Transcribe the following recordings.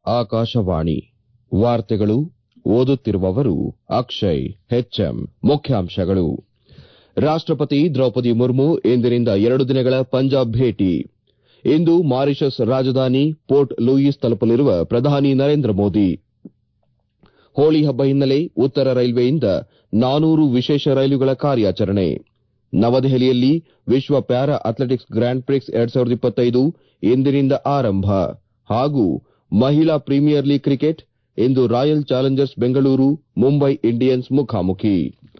ಆಕಾಶವಾಣಿ ವಾರ್ತೆಗಳು ಓದುತ್ತಿರುವವರು ಅಕ್ಷಯ್ ಹೆಚ್ಎಂ ಮುಖ್ಯಾಂಶಗಳು ರಾಷ್ಟಪತಿ ದ್ರೌಪದಿ ಮುರ್ಮು ಇಂದಿನಿಂದ ಎರಡು ದಿನಗಳ ಪಂಜಾಬ್ ಭೇಟಿ ಇಂದು ಮಾರಿಷಸ್ ರಾಜಧಾನಿ ಪೋರ್ಟ್ ಲೂಯಿಸ್ ತಲುಪಲಿರುವ ಪ್ರಧಾನಿ ನರೇಂದ್ರ ಮೋದಿ ಹೋಳಿ ಹಬ್ಬ ಹಿನ್ನೆಲೆ ಉತ್ತರ ರೈಲ್ವೆಯಿಂದ ನಾನೂರು ವಿಶೇಷ ರೈಲುಗಳ ಕಾರ್ಯಾಚರಣೆ ನವದೆಹಲಿಯಲ್ಲಿ ವಿಶ್ವ ಪ್ಯಾರಾ ಅಥ್ಲೆಟಿಕ್ಸ್ ಗ್ರ್ಯಾಂಡ್ ಪ್ರಿಕ್ಸ್ ಇಂದಿನಿಂದ ಆರಂಭ ಹಾಗೂ ಮಹಿಳಾ ಪ್ರೀಮಿಯರ್ ಲೀಗ್ ಕ್ರಿಕೆಟ್ ಇಂದು royal challengers Bengaluru Mumbai Indians ಮುಖಾಮುಖಿ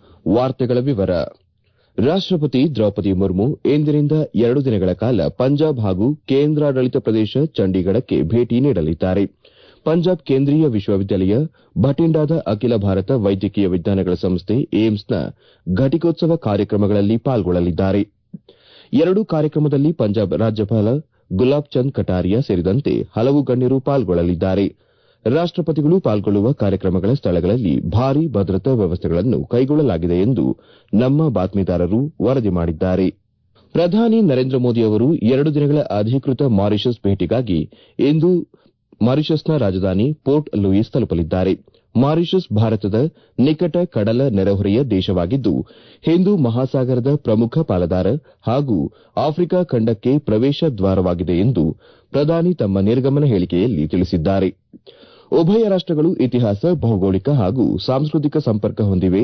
ರಾಷ್ಟಪತಿ ದ್ರೌಪದಿ ಮುರ್ಮು ಇಂದಿನಿಂದ ಎರಡು ದಿನಗಳ ಕಾಲ ಪಂಜಾಬ್ ಹಾಗೂ ಕೇಂದ್ರಾಡಳಿತ ಪ್ರದೇಶ ಚಂಡೀಗಢಕ್ಕೆ ಭೇಟಿ ನೀಡಲಿದ್ದಾರೆ ಪಂಜಾಬ್ ಕೇಂದ್ರೀಯ ವಿಶ್ವವಿದ್ಯಾಲಯ ಭಟಿಂಡಾದ ಅಖಿಲ ಭಾರತ ವೈದ್ಯಕೀಯ ವಿಜ್ಞಾನಗಳ ಸಂಸ್ಥೆ ಏಮ್ಸ್ನ ಘಟಿಕೋತ್ಸವ ಕಾರ್ಯಕ್ರಮಗಳಲ್ಲಿ ಪಾಲ್ಗೊಳ್ಳಲಿದ್ದಾರೆ ಎರಡೂ ಕಾರ್ಯಕ್ರಮದಲ್ಲಿ ಪಂಜಾಬ್ ರಾಜ್ಯಪಾಲ ಗುಲಾಬ್ ಚಂದ್ ಕಟಾರಿಯಾ ಸೇರಿದಂತೆ ಹಲವು ಗಣ್ಯರು ಪಾಲ್ಗೊಳ್ಳಲಿದ್ದಾರೆ ರಾಷ್ಟಪತಿಗಳು ಪಾಲ್ಗೊಳ್ಳುವ ಕಾರ್ಯಕ್ರಮಗಳ ಸ್ಥಳಗಳಲ್ಲಿ ಭಾರೀ ಭದ್ರತಾ ವ್ಯವಸ್ಥೆಗಳನ್ನು ಕೈಗೊಳ್ಳಲಾಗಿದೆ ಎಂದು ನಮ್ಮ ಬಾತ್ಮೀದಾರರು ವರದಿ ಮಾಡಿದ್ದಾರೆ ಪ್ರಧಾನಿ ನರೇಂದ್ರ ಮೋದಿ ಅವರು ಎರಡು ದಿನಗಳ ಅಧಿಕೃತ ಮಾರಿಷಸ್ ಭೇಟಿಗಾಗಿ ಇಂದು ಮಾರಿಷಸ್ನ ರಾಜಧಾನಿ ಪೋರ್ಟ್ ಲೂಯಿಸ್ ತಲುಪಲಿದ್ದಾರೆ ಮಾರಿಷಸ್ ಭಾರತದ ನಿಕಟ ಕಡಲ ನೆರೆಹೊರೆಯ ದೇಶವಾಗಿದ್ದು ಹಿಂದೂ ಮಹಾಸಾಗರದ ಪ್ರಮುಖ ಪಾಲುದಾರ ಹಾಗೂ ಆಫ್ರಿಕಾ ಖಂಡಕ್ಕೆ ಪ್ರವೇಶ ದ್ವಾರವಾಗಿದೆ ಎಂದು ಪ್ರಧಾನಿ ತಮ್ಮ ನಿರ್ಗಮನ ಹೇಳಿಕೆಯಲ್ಲಿ ತಿಳಿಸಿದ್ದಾರೆ ಉಭಯ ರಾಷ್ಟಗಳು ಇತಿಹಾಸ ಭೌಗೋಳಿಕ ಹಾಗೂ ಸಾಂಸ್ಕೃತಿಕ ಸಂಪರ್ಕ ಹೊಂದಿವೆ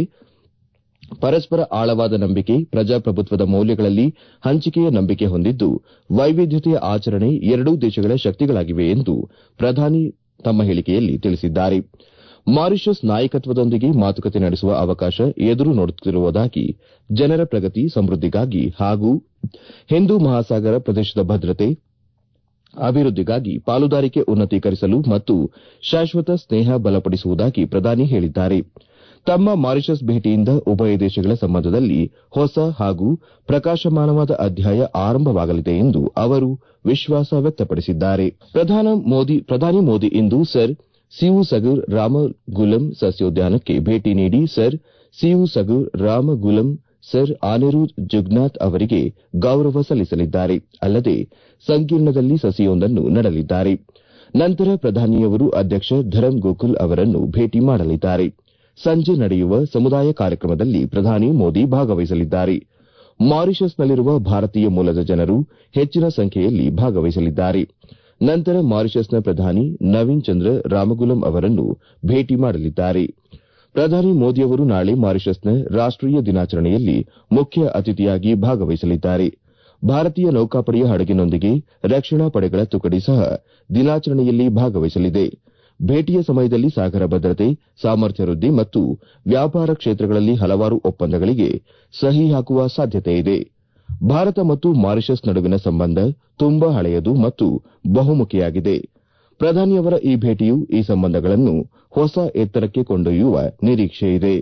ಪರಸ್ಪರ ಆಳವಾದ ನಂಬಿಕೆ ಪ್ರಜಾಪ್ರಭುತ್ವದ ಮೌಲ್ಯಗಳಲ್ಲಿ ಹಂಚಿಕೆಯ ನಂಬಿಕೆ ಹೊಂದಿದ್ದು ವೈವಿಧ್ಯತೆಯ ಆಚರಣೆ ಎರಡೂ ದೇಶಗಳ ಶಕ್ತಿಗಳಾಗಿವೆ ಎಂದು ಪ್ರಧಾನಿ ತಮ್ಮ ಹೇಳಿಕೆಯಲ್ಲಿ ತಿಳಿಸಿದ್ದಾರೆ ಮಾರಿಷಸ್ ನಾಯಕತ್ವದೊಂದಿಗೆ ಮಾತುಕತೆ ನಡೆಸುವ ಅವಕಾಶ ಎದುರು ನೋಡುತ್ತಿರುವುದಾಗಿ ಜನರ ಪ್ರಗತಿ ಸಮೃದ್ದಿಗಾಗಿ ಹಾಗೂ ಹಿಂದೂ ಮಹಾಸಾಗರ ಪ್ರದೇಶದ ಭದ್ರತೆ ಅಭಿವೃದ್ದಿಗಾಗಿ ಪಾಲುದಾರಿಕೆ ಉನ್ನತೀಕರಿಸಲು ಮತ್ತು ಶಾಶ್ವತ ಸ್ನೇಹ ಬಲಪಡಿಸುವುದಾಗಿ ಪ್ರಧಾನಿ ಹೇಳಿದ್ದಾರೆ ತಮ್ಮ ಮಾರಿಷಸ್ ಭೇಟಿಯಿಂದ ಉಭಯ ದೇಶಗಳ ಸಂಬಂಧದಲ್ಲಿ ಹೊಸ ಹಾಗೂ ಪ್ರಕಾಶಮಾನವಾದ ಅಧ್ಯಾಯ ಆರಂಭವಾಗಲಿದೆ ಎಂದು ಅವರು ವಿಶ್ವಾಸ ವ್ಯಕ್ತಪಡಿಸಿದ್ದಾರೆ ಪ್ರಧಾನಿ ಮೋದಿ ಇಂದು ಸರ್ ಸಿವು ಸಗುರ್ ರಾಮಗುಲಂ ಸಸ್ಯೋದ್ಯಾನಕ್ಕೆ ಭೇಟಿ ನೀಡಿ sir Seewoosagur Ramgoolam sir Anerood Jugnauth ಅವರಿಗೆ ಗೌರವ ಸಲ್ಲಿಸಲಿದ್ದಾರೆ ಅಲ್ಲದೆ ಸಂಕೀರ್ಣದಲ್ಲಿ ಸಸಿಯೊಂದನ್ನು ನೆಡಲಿದ್ದಾರೆ ನಂತರ ಪ್ರಧಾನಿಯವರು ಅಧ್ಯಕ್ಷ ಧರಮ್ ಗೋಕುಲ್ ಅವರನ್ನು ಭೇಟಿ ಮಾಡಲಿದ್ದಾರೆ ಸಂಜೆ ನಡೆಯುವ ಸಮುದಾಯ ಕಾರ್ಯಕ್ರಮದಲ್ಲಿ ಪ್ರಧಾನಿ ಮೋದಿ ಭಾಗವಹಿಸಲಿದ್ದಾರೆ ಮಾರಿಷಸ್ನಲ್ಲಿರುವ ಭಾರತೀಯ ಮೂಲದ ಜನರು ಹೆಚ್ಚಿನ ಸಂಖ್ಯೆಯಲ್ಲಿ ಭಾಗವಹಿಸಲಿದ್ದಾರೆ ನಂತರ ಮಾರಿಷಸ್ನ ಪ್ರಧಾನಿ ನವೀನ್ ಚಂದ್ರ ರಾಮಗುಲಂ ಅವರನ್ನು ಭೇಟಿ ಮಾಡಲಿದ್ದಾರೆ ಪ್ರಧಾನಿ ಮೋದಿಯವರು ನಾಳೆ ಮಾರಿಷಸ್ನ ರಾಷ್ಟೀಯ ದಿನಾಚರಣೆಯಲ್ಲಿ ಮುಖ್ಯ ಅತಿಥಿಯಾಗಿ ಭಾಗವಹಿಸಲಿದ್ದಾರೆ ಭಾರತೀಯ ನೌಕಾಪಡೆಯ ಹಡಗಿನೊಂದಿಗೆ ರಕ್ಷಣಾ ಪಡೆಗಳ ತುಕಡಿ ಸಹ ದಿನಾಚರಣೆಯಲ್ಲಿ ಭಾಗವಹಿಸಲಿದೆ ಭೇಟಿಯ ಸಮಯದಲ್ಲಿ ಸಾಗರ ಭದ್ರತೆ ಸಾಮರ್ಥ್ಯ ವೃದ್ದಿ ಮತ್ತು ವ್ಯಾಪಾರ ಕ್ಷೇತ್ರಗಳಲ್ಲಿ ಹಲವಾರು ಒಪ್ಪಂದಗಳಿಗೆ ಸಹಿ ಹಾಕುವ ಸಾಧ್ಯತೆಯಿದೆ ಭಾರತ ಮತ್ತು ಮಾರಿಷಸ್ ನಡುವಿನ ಸಂಬಂಧ ತುಂಬಾ ಹಳೆಯದು ಮತ್ತು ಬಹುಮುಖಿಯಾಗಿದೆ ಪ್ರಧಾನಿಯವರ ಈ ಭೇಟಿಯು ಈ ಸಂಬಂಧಗಳನ್ನು ಹೊಸ ಎತ್ತರಕ್ಕೆ ಕೊಂಡೊಯ್ಯುವ ನಿರೀಕ್ಷೆಯಿದೆ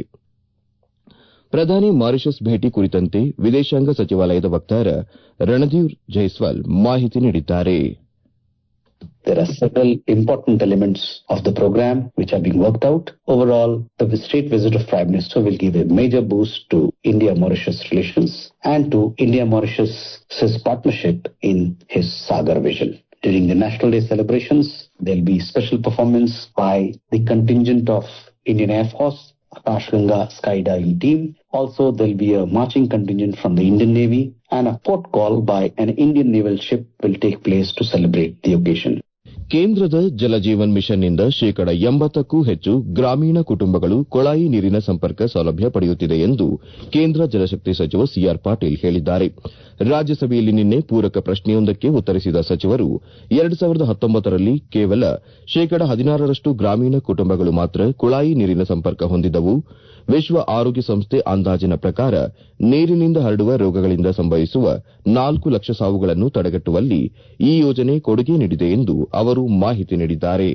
ಪ್ರಧಾನಿ ಮಾರಿಷಸ್ ಭೇಟಿ ಕುರಿತಂತೆ ವಿದೇಶಾಂಗ ಸಚಿವಾಲಯದ ವಕ್ತಾರ ರಣಧೀರ್ ಜೈಸ್ವಾಲ್ ಮಾಹಿತಿ ನೀಡಿದ್ದಾರೆ There are several important elements of the program which are being worked out. Overall, the state visit of Prime Minister will give a major boost to India-Mauritius relations and to India-Mauritius' partnership in his Sagar vision. During the National Day celebrations, there will be special performance by the contingent of Indian Air Force, Akash Ganga skydiving team. Also, there will be a marching contingent from the Indian Navy and a port call by an Indian naval ship will take place to celebrate the occasion. ಕೇಂದ್ರದ ಜಲಜೀವನ್ ಮಿಷನ್ನಿಂದ ಶೇಕಡ ಎಂಬತ್ತಕ್ಕೂ ಹೆಚ್ಚು ಗ್ರಾಮೀಣ ಕುಟುಂಬಗಳು ಕೊಳಾಯಿ ನೀರಿನ ಸಂಪರ್ಕ ಸೌಲಭ್ಯ ಪಡೆಯುತ್ತಿದೆ ಎಂದು ಕೇಂದ್ರ ಜಲಶಕ್ತಿ ಸಚಿವ ಸಿಆರ್ ಪಾಟೀಲ್ ಹೇಳಿದ್ದಾರೆ ರಾಜ್ಯಸಭೆಯಲ್ಲಿ ನಿನ್ನೆ ಪೂರಕ ಪ್ರಶ್ನೆಯೊಂದಕ್ಕೆ ಉತ್ತರಿಸಿದ ಸಚಿವರು ಎರಡು ಸಾವಿರದ ಹತ್ತೊಂಬತ್ತರಲ್ಲಿ ಕೇವಲ ಶೇಕಡ ಹದಿನಾರರಷ್ಟು ಗ್ರಾಮೀಣ ಕುಟುಂಬಗಳು ಮಾತ್ರ ಕುಳಾಯಿ ನೀರಿನ ಸಂಪರ್ಕ ಹೊಂದಿದ್ದವು ವಿಶ್ವ ಆರೋಗ್ಯ ಸಂಸ್ಥೆ ಅಂದಾಜಿನ ಪ್ರಕಾರ ನೀರಿನಿಂದ ಹರಡುವ ರೋಗಗಳಿಂದ ಸಂಭವಿಸುವ ನಾಲ್ಕು ಲಕ್ಷ ಸಾವುಗಳನ್ನು ತಡೆಗಟ್ಟುವಲ್ಲಿ ಈ ಯೋಜನೆ ಕೊಡುಗೆ ನೀಡಿದೆ ಎಂದು ಅವರು ಮಾಹಿತಿ ನೀಡಿದ್ದಾರೆ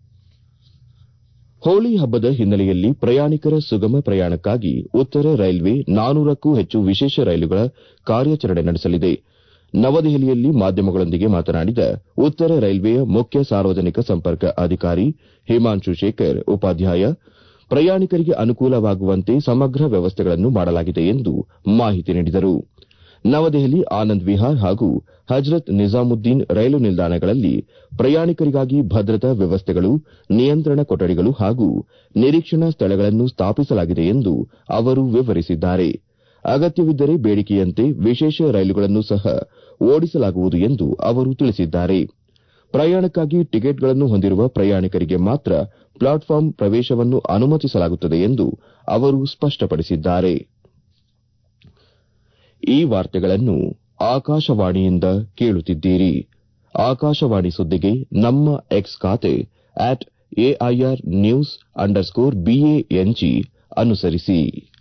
ಹೋಳಿ ಹಬ್ಬದ ಹಿನ್ನೆಲೆಯಲ್ಲಿ ಪ್ರಯಾಣಿಕರ ಸುಗಮ ಪ್ರಯಾಣಕ್ಕಾಗಿ ಉತ್ತರ ರೈಲ್ವೆ ನಾನೂರಕ್ಕೂ ಹೆಚ್ಚು ವಿಶೇಷ ರೈಲುಗಳ ಕಾರ್ಯಾಚರಣೆ ನಡೆಸಲಿದೆ ನವದೆಹಲಿಯಲ್ಲಿ ಮಾಧ್ಯಮಗಳೊಂದಿಗೆ ಮಾತನಾಡಿದ ಉತ್ತರ ರೈಲ್ವೆಯ ಮುಖ್ಯ ಸಾರ್ವಜನಿಕ ಸಂಪರ್ಕ ಅಧಿಕಾರಿ ಹಿಮಾಂಶು ಶೇಖರ್ ಉಪಾಧ್ಯಾಯ ಪ್ರಯಾಣಿಕರಿಗೆ ಅನುಕೂಲವಾಗುವಂತೆ ಸಮಗ್ರ ವ್ಯವಸ್ಥೆಗಳನ್ನು ಮಾಡಲಾಗಿದೆ ಎಂದು ಮಾಹಿತಿ ನೀಡಿದರು ನವದೆಹಲಿ ಆನಂದ್ ವಿಹಾರ್ ಹಾಗೂ ಹಜರತ್ ನಿಜಾಮುದ್ದೀನ್ ರೈಲು ನಿಲ್ದಾಣಗಳಲ್ಲಿ ಪ್ರಯಾಣಿಕರಿಗಾಗಿ ಭದ್ರತಾ ವ್ಯವಸ್ಥೆಗಳು ನಿಯಂತ್ರಣ ಕೊಠಡಿಗಳು ಹಾಗೂ ನಿರೀಕ್ಷಣಾ ಸ್ಥಳಗಳನ್ನು ಸ್ಥಾಪಿಸಲಾಗಿದೆ ಎಂದು ಅವರು ವಿವರಿಸಿದ್ದಾರೆ ಅಗತ್ಯವಿದ್ದರೆ ಬೇಡಿಕೆಯಂತೆ ವಿಶೇಷ ರೈಲುಗಳನ್ನು ಸಹ ಓಡಿಸಲಾಗುವುದು ಎಂದು ಅವರು ತಿಳಿಸಿದ್ದಾರೆ ಪ್ರಯಾಣಕ್ಕಾಗಿ ಟಿಕೆಟ್ಗಳನ್ನು ಹೊಂದಿರುವ ಪ್ರಯಾಣಿಕರಿಗೆ ಮಾತ್ರ ಪ್ಲಾಟ್ಫಾರ್ಮ್ ಪ್ರವೇಶವನ್ನು ಅನುಮತಿಸಲಾಗುತ್ತದೆ ಎಂದು ಅವರು ಸ್ಪಷ್ಟಪಡಿಸಿದ್ದಾರೆ ಈ ವಾರ್ತೆಗಳನ್ನು ಆಕಾಶವಾಣಿಯಿಂದ ಕೇಳುತ್ತಿದ್ದೀರಿ ಆಕಾಶವಾಣಿ ಸುದ್ದಿಗೆ ನಮ್ಮ ಎಕ್ಸ್ ಖಾತೆ at AIR news underscore BANG ಅನುಸರಿಸಿ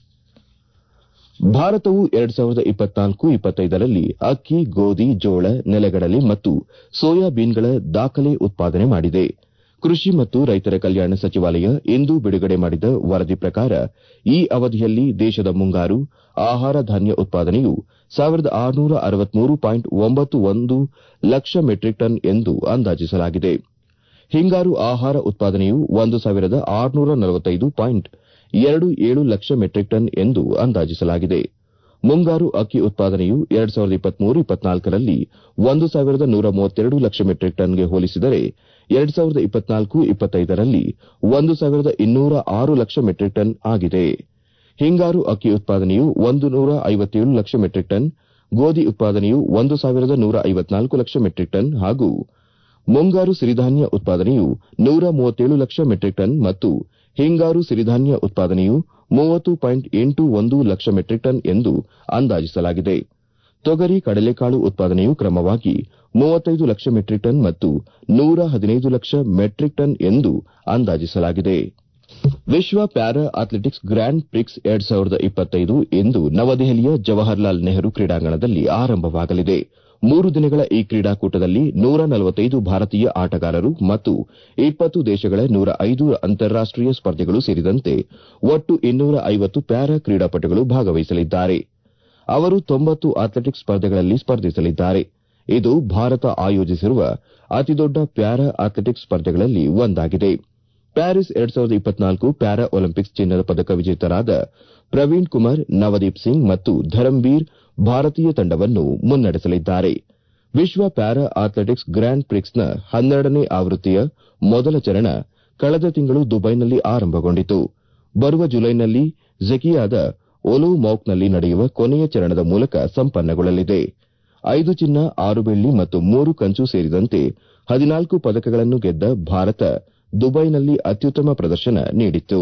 ಭಾರತವು ಎರಡ್ ಸಾವಿರದ ಇಪ್ಪತ್ನಾಲ್ಕು ಇಪ್ಪತ್ತೈದರಲ್ಲಿ ಅಕ್ಕಿ ಗೋಧಿ ಜೋಳ ನೆಲಗಡಲೆ ಮತ್ತು ಸೋಯಾಬೀನ್ಗಳ ದಾಖಲೆ ಉತ್ಪಾದನೆ ಮಾಡಿದೆ ಕೃಷಿ ಮತ್ತು ರೈತರ ಕಲ್ಯಾಣ ಸಚಿವಾಲಯ ಇಂದು ಬಿಡುಗಡೆ ಮಾಡಿದ ವರದಿ ಪ್ರಕಾರ ಈ ಅವಧಿಯಲ್ಲಿ ದೇಶದ ಮುಂಗಾರು ಆಹಾರ ಧಾನ್ಯ ಉತ್ಪಾದನೆಯು ಸಾವಿರದ ಆರುನೂರ ಅರವತ್ಮೂರು ಪಾಯಿಂಟ್ ಒಂಬತ್ತು ಒಂದು ಲಕ್ಷ ಮೆಟ್ರಿಕ್ ಟನ್ ಎಂದು ಅಂದಾಜಿಸಲಾಗಿದೆ ಹಿಂಗಾರು ಆಹಾರ ಉತ್ಪಾದನೆಯು ಒಂದು ಸಾವಿರದ ಆರುನೂರ ನಲವತ್ತೈದು ಪಾಯಿಂಟ್ ಎರಡು ಏಳು ಲಕ್ಷ ಮೆಟ್ರಿಕ್ ಟನ್ ಎಂದು ಅಂದಾಜಿಸಲಾಗಿದೆ ಮುಂಗಾರು ಅಕ್ಕಿ ಉತ್ಪಾದನೆಯು ಎರಡ್ ಸಾವಿರದ ಇಪ್ಪತ್ಮೂರು ಇಪ್ಪತ್ನಾಲ್ಕರಲ್ಲಿ ಒಂದು ಸಾವಿರದ ನೂರ ಮೂವತ್ತೆರಡು ಲಕ್ಷ ಮೆಟ್ರಿಕ್ ಟನ್ಗೆ ಹೋಲಿಸಿದರೆ ಎರಡ್ ಸಾವಿರದ ಇಪ್ಪತ್ನಾಲ್ಕು ಇಪ್ಪತ್ತೈದರಲ್ಲಿ ಒಂದು ಸಾವಿರದ ಇನ್ನೂರ ಆರು ಲಕ್ಷ ಮೆಟ್ರಿಕ್ ಟನ್ ಆಗಿದೆ ಹಿಂಗಾರು ಅಕ್ಕಿ ಉತ್ಪಾದನೆಯು ಒಂದು ನೂರ ಐವತ್ತೇಳು ಲಕ್ಷ ಮೆಟ್ರಿಕ್ ಟನ್ ಗೋಧಿ ಉತ್ಪಾದನೆಯು ಒಂದು ಸಾವಿರದ ನೂರ ಐವತ್ನಾಲ್ಕು ಲಕ್ಷ ಮೆಟ್ರಿಕ್ ಟನ್ ಹಾಗೂ ಮುಂಗಾರು ಸಿರಿಧಾನ್ಯ ಉತ್ಪಾದನೆಯು ನೂರ ಮೂವತ್ತೇಳು ಲಕ್ಷ ಮೆಟ್ರಿಕ್ ಟನ್ ಮತ್ತು ಹಿಂಗಾರು ಸಿರಿಧಾನ್ಯ ಉತ್ಪಾದನೆಯು ಮೂವತ್ತು ಪಾಯಿಂಟ್ ಎಂಟು ಒಂದು ಲಕ್ಷ ಮೆಟ್ರಿಕ್ ಟನ್ ಎಂದು ಅಂದಾಜಿಸಲಾಗಿದೆ ತೊಗರಿ ಕಡಲೆಕಾಳು ಉತ್ಪಾದನೆಯು ಕ್ರಮವಾಗಿ ಮೂವತ್ತೈದು ಲಕ್ಷ ಮೆಟ್ರಿಕ್ ಟನ್ ಮತ್ತು ನೂರ ಹದಿನೈದು ಲಕ್ಷ ಮೆಟ್ರಿಕ್ ಟನ್ ಎಂದು ಅಂದಾಜಿಸಲಾಗಿದೆ ವಿಶ್ವ ಪ್ಯಾರಾ ಅಥ್ಲೆಟಿಕ್ಸ್ ಗ್ರ್ಯಾಂಡ್ ಪ್ರಿಕ್ಸ್ ಎರಡ್ ಸಾವಿರದ ಇಪ್ಪತ್ತೈದು ಇಂದು ನವದೆಹಲಿಯ ಜವಾಹರ್ಲಾಲ್ ನೆಹರು ಕ್ರೀಡಾಂಗಣದಲ್ಲಿ ಆರಂಭವಾಗಲಿದೆ ಮೂರು ದಿನಗಳ ಈ ಕ್ರೀಡಾಕೂಟದಲ್ಲಿ ನೂರ ನಲವತ್ತೈದು ಭಾರತೀಯ ಆಟಗಾರರು ಮತ್ತು ಇಪ್ಪತ್ತು ದೇಶಗಳ ನೂರ ಐದು ಅಂತಾರಾಷ್ಟೀಯ ಸ್ಪರ್ಧಿಗಳು ಸೇರಿದಂತೆ ಒಟ್ಟು ಇನ್ನೂರ ಐವತ್ತು ಪ್ಯಾರಾ ಕ್ರೀಡಾಪಟುಗಳು ಭಾಗವಹಿಸಲಿದ್ದಾರೆ ಅವರು ತೊಂಬತ್ತು ಅಥ್ಲೆಟಿಕ್ಸ್ ಸ್ಪರ್ಧೆಗಳಲ್ಲಿ ಸ್ಪರ್ಧಿಸಲಿದ್ದಾರೆ ಇದು ಭಾರತ ಆಯೋಜಿಸಿರುವ ಅತಿದೊಡ್ಡ ಪ್ಯಾರಾ ಅಥ್ಲೆಟಿಕ್ಸ್ ಸ್ಪರ್ಧೆಗಳಲ್ಲಿ ಒಂದಾಗಿದೆ ಪ್ಯಾರಿಸ್ ಎರಡ್ ಸಾವಿರದ ಇಪ್ಪತ್ನಾಲ್ಕು ಪ್ಯಾರಾ ಒಲಿಂಪಿಕ್ಸ್ ಚಿನ್ನದ ಪದಕ ವಿಜೇತರಾದ ಪ್ರವೀಣ್ ಕುಮಾರ್ ನವದೀಪ್ ಸಿಂಗ್ ಮತ್ತು ಧರಂವೀರ್ ಭಾರತೀಯ ತಂಡವನ್ನು ಮುನ್ನಡೆಸಲಿದ್ದಾರೆ ವಿಶ್ವ ಪ್ಯಾರಾ ಅಥ್ಲೆಟಿಕ್ಸ್ ಗ್ರ್ಯಾಂಡ್ ಪ್ರಿಕ್ಸ್ನ ಹನ್ನೆರಡನೇ ಆವೃತ್ತಿಯ ಮೊದಲ ಚರಣ ಕಳೆದ ತಿಂಗಳು ದುಬೈನಲ್ಲಿ ಆರಂಭಗೊಂಡಿತು ಬರುವ ಜುಲೈನಲ್ಲಿ ಝೆಕಿಯಾದ ಒಲುಮೌಕ್ನಲ್ಲಿ ನಡೆಯುವ ಕೊನೆಯ ಚರಣದ ಮೂಲಕ ಸಂಪನ್ನಗೊಳ್ಳಲಿದೆ ಐದು ಚಿನ್ನ ಆರು ಬೆಳ್ಳಿ ಮತ್ತು ಮೂರು ಕಂಚು ಸೇರಿದಂತೆ ಹದಿನಾಲ್ಕು ಪದಕಗಳನ್ನು ಗೆದ್ದ ಭಾರತ ದುಬೈನಲ್ಲಿ ಅತ್ಯುತ್ತಮ ಪ್ರದರ್ಶನ ನೀಡಿತ್ತು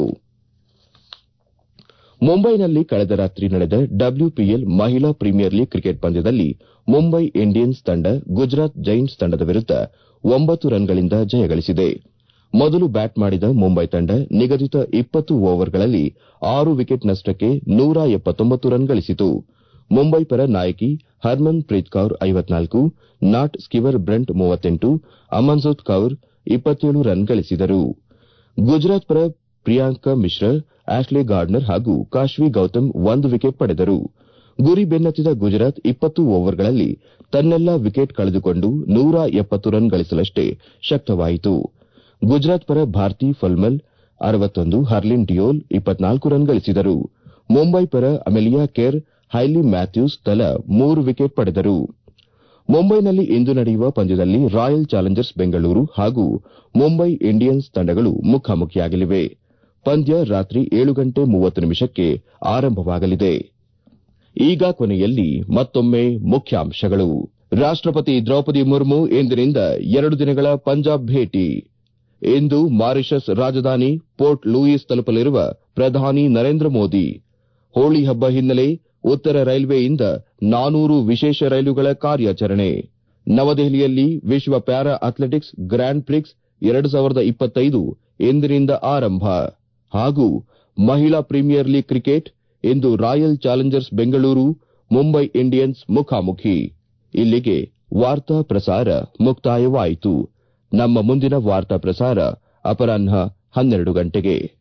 ಮುಂಬೈನಲ್ಲಿ ಕಳೆದ ರಾತ್ರಿ ನಡೆದ ಡಬ್ಲ್ಯೂಪಿಎಲ್ ಮಹಿಳಾ ಪ್ರೀಮಿಯರ್ ಲೀಗ್ ಕ್ರಿಕೆಟ್ ಪಂದ್ಯದಲ್ಲಿ ಮುಂಬೈ ಇಂಡಿಯನ್ಸ್ ತಂಡ ಗುಜರಾತ್ ಜೈಂಟ್ಸ್ ತಂಡದ ವಿರುದ್ದ ಒಂಬತ್ತು ರನ್ಗಳಿಂದ ಜಯಗಳಿಸಿದೆ ಮೊದಲು ಬ್ಯಾಟ್ ಮಾಡಿದ ಮುಂಬೈ ತಂಡ ನಿಗದಿತ ಇಪ್ಪತ್ತು ಓವರ್ಗಳಲ್ಲಿ ಆರು ವಿಕೆಟ್ ನಷ್ಟಕ್ಕೆ ನೂರ ಎಪ್ಪತ್ತೊಂಬತ್ತು ರನ್ ಗಳಿಸಿತು ಮುಂಬೈ ಪರ ನಾಯಕಿ ಹರ್ಮನ್ ಪ್ರೀತ್ ಕೌರ್ ಐವತ್ನಾಲ್ಕು ನಾಟ್ ಸ್ಕಿವರ್ ಬ್ರೆಂಟ್ ಮೂವತ್ತೆಂಟು ಅಮನ್ಜೋತ್ ಕೌರ್ ಇಪ್ಪತ್ತೇಳು ರನ್ ಗಳಿಸಿದರು ಗುಜರಾತ್ ಪರ ಪ್ರಿಯಾಂಕಾ ಮಿಶ್ರಾ ಆಶ್ಲೆ ಗಾರ್ಡ್ನರ್ ಹಾಗೂ ಕಾಶ್ವಿ ಗೌತಮ್ ಒಂದು ವಿಕೆಟ್ ಪಡೆದರು ಗುರಿ ಬೆನ್ನತ್ತಿದ ಗುಜರಾತ್ ಇಪ್ಪತ್ತು ಓವರ್ಗಳಲ್ಲಿ ತನ್ನೆಲ್ಲಾ ವಿಕೆಟ್ ಕಳೆದುಕೊಂಡು ನೂರ ಎಪ್ಪತ್ತು ರನ್ ಗಳಿಸಲಷ್ಟೇ ಶಕ್ತವಾಯಿತು ಗುಜರಾತ್ ಪರ ಭಾರ್ತಿ ಫಲ್ಮಲ್ ಅರವತ್ತೊಂದು ಹರ್ಲಿನ್ ಡಿಯೋಲ್ ಇಪ್ಪತ್ನಾಲ್ಕು ರನ್ ಗಳಿಸಿದರು ಮುಂಬೈ ಪರ ಅಮೆಲಿಯಾ ಕೆರ್ ಹೈಲಿ ಮ್ಯಾಥ್ಯೂಸ್ ತಲಾ ಮೂರು ವಿಕೆಟ್ ಪಡೆದರು ಮುಂಬೈನಲ್ಲಿ ಇಂದು ನಡೆಯುವ ಪಂದ್ಯದಲ್ಲಿ ರಾಯಲ್ ಚಾಲೆಂಜರ್ಸ್ ಬೆಂಗಳೂರು ಹಾಗೂ ಮುಂಬೈ ಇಂಡಿಯನ್ಸ್ ತಂಡಗಳು ಮುಖಾಮುಖಿಯಾಗಲಿವೆ ಪಂದ್ಯ ರಾತ್ರಿ ಏಳು ಗಂಟೆ ಮೂವತ್ತು ನಿಮಿಷಕ್ಕೆ ಆರಂಭವಾಗಲಿದೆ ಈಗ ಕೊನೆಯಲ್ಲಿ ಮತ್ತೊಮ್ಮೆ ಮುಖ್ಯಾಂಶಗಳು ರಾಷ್ಟಪತಿ ದ್ರೌಪದಿ ಮುರ್ಮು ಇಂದಿನಿಂದ ಎರಡು ದಿನಗಳ ಪಂಜಾಬ್ ಭೇಟಿ ಇಂದು ಮಾರಿಷಸ್ ರಾಜಧಾನಿ ಪೋರ್ಟ್ ಲೂಯಿಸ್ ತಲುಪಲಿರುವ ಪ್ರಧಾನಿ ನರೇಂದ್ರ ಮೋದಿ ಹೋಳಿ ಹಬ್ಬ ಹಿನ್ನೆಲೆ ಉತ್ತರ ರೈಲ್ವೆಯಿಂದ ನಾನೂರು ವಿಶೇಷ ರೈಲುಗಳ ಕಾರ್ಯಾಚರಣೆ ನವದೆಹಲಿಯಲ್ಲಿ ವಿಶ್ವ ಪ್ಯಾರಾ ಅಥ್ಲೆಟಿಕ್ಸ್ ಗ್ರ್ಯಾಂಡ್ ಪ್ರಿಕ್ಸ್ ಎರಡು ಸಾವಿರದ ಇಪ್ಪತ್ತೈದು ಇಂದಿನಿಂದ ಆರಂಭ ಹಾಗೂ ಮಹಿಳಾ ಪ್ರೀಮಿಯರ್ ಲೀಗ್ ಕ್ರಿಕೆಟ್ ಇಂದು royal challengers Bengaluru Mumbai Indians ಮುಖಾಮುಖಿ ಇಲ್ಲಿಗೆ ವಾರ್ತಾ ಪ್ರಸಾರ ಮುಕ್ತಾಯವಾಯಿತು ನಮ್ಮ ಮುಂದಿನ ವಾರ್ತಾ ಪ್ರಸಾರ ಅಪರಾಹ್ನ ಹನ್ನೆರಡು ಗಂಟೆಗೆ